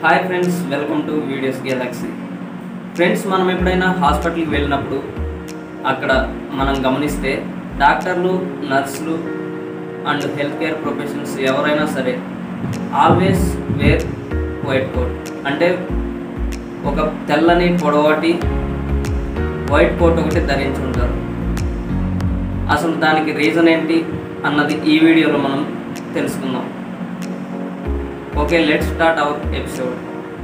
hi friends welcome to videos galaxy friends మనం ఎప్పుడైనా హాస్పిటల్కి వెళ్ళినప్పుడు అక్కడ మనం గమనిస్తే డాక్టర్లు నర్సులు అండ్ హెల్త్ కేర్ ప్రొఫెషనల్స్ ఎవరైనా సరే ఆల్వేస్ వేర్ వైట్ కోట్ అంటే ఒక తెల్లని పొడవాటి వైట్ కోట్ ఒకటి ధరించి ఉంటారు అసలు దానికి రీజన్ ఏంటి అన్నది ఈ వీడియోలో మనం తెలుసుకుందాం okay let start our episode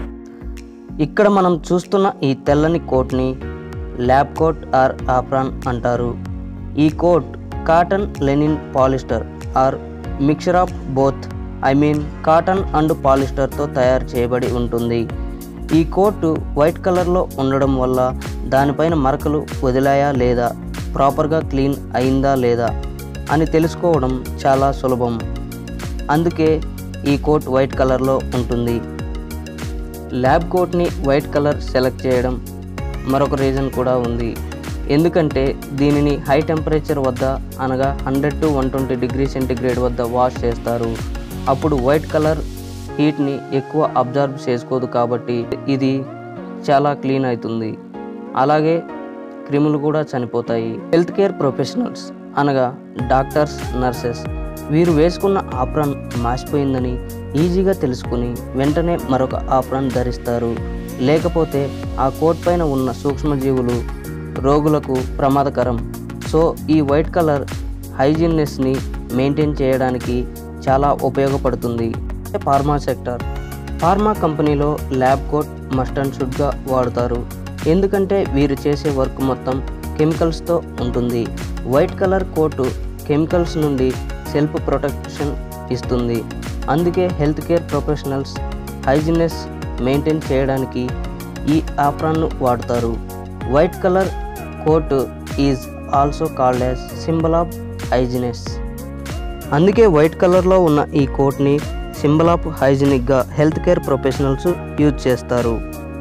ఇక్కడ మనం చూస్తున్న ఈ తెల్లని కోట్ని ల్యాబ్ కోట్ ఆర్ ఆప్రాన్ అంటారు ఈ coat cotton linen polyester or mixture of both I mean cotton and పాలిస్టర్తో తయారు చేయబడి ఉంటుంది ఈ కోటు వైట్ కలర్లో ఉండడం వల్ల దానిపైన మరకలు వదిలాయా లేదా ప్రాపర్గా క్లీన్ అయిందా లేదా అని తెలుసుకోవడం చాలా సులభం అందుకే ఈ కోట్ వైట్ కలర్లో ఉంటుంది ల్యాబ్ కోట్ని వైట్ కలర్ సెలెక్ట్ చేయడం మరొక రీజన్ కూడా ఉంది ఎందుకంటే దీనిని హై టెంపరేచర్ వద్ద అనగా hundred to one twenty degree centigrade వద్ద వాష్ చేస్తారు అప్పుడు వైట్ కలర్ హీట్ని ఎక్కువ అబ్జర్వ్ చేసుకోదు కాబట్టి ఇది చాలా క్లీన్ అవుతుంది అలాగే క్రిములు కూడా చనిపోతాయి హెల్త్ కేర్ ప్రొఫెషనల్స్ అనగా డాక్టర్స్ నర్సెస్ వీరు వేసుకున్న ఆప్రాన్ మాసిపోయిందని ఈజీగా తెలుసుకుని వెంటనే మరొక ఆప్రాన్ ధరిస్తారు లేకపోతే ఆ కోట్ పైన ఉన్న సూక్ష్మజీవులు రోగులకు ప్రమాదకరం సో ఈ వైట్ కలర్ హైజీన్నెస్ని మెయింటైన్ చేయడానికి చాలా ఉపయోగపడుతుంది ఫార్మా సెక్టర్ ఫార్మా కంపెనీలో ల్యాబ్ కోట్ మస్ట్ అండ్ షుడ్గా వాడుతారు ఎందుకంటే వీరు చేసే వర్క్ మొత్తం కెమికల్స్తో ఉంటుంది వైట్ కలర్ కోటు కెమికల్స్ నుండి సెల్ఫ్ ప్రొటెక్షన్ ఇస్తుంది అందుకే health care professionals hygiene maintain చేయడానికి ఈ ఆప్రాన్ను వాడతారు white colour coat is also called as symbol of hygiene అందుకే వైట్ కలర్లో ఉన్న ఈ కోట్ని సింబల్ ఆఫ్ హైజినిక్గా హెల్త్ కేర్ ప్రొఫెషనల్స్ యూజ్ చేస్తారు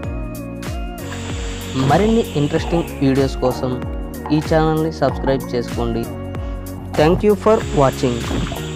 మరిన్ని ఇంట్రెస్టింగ్ వీడియోస్ కోసం ఈ ఛానల్ని సబ్స్క్రైబ్ చేసుకోండి థ్యాంక్ యూ ఫర్ వాచింగ్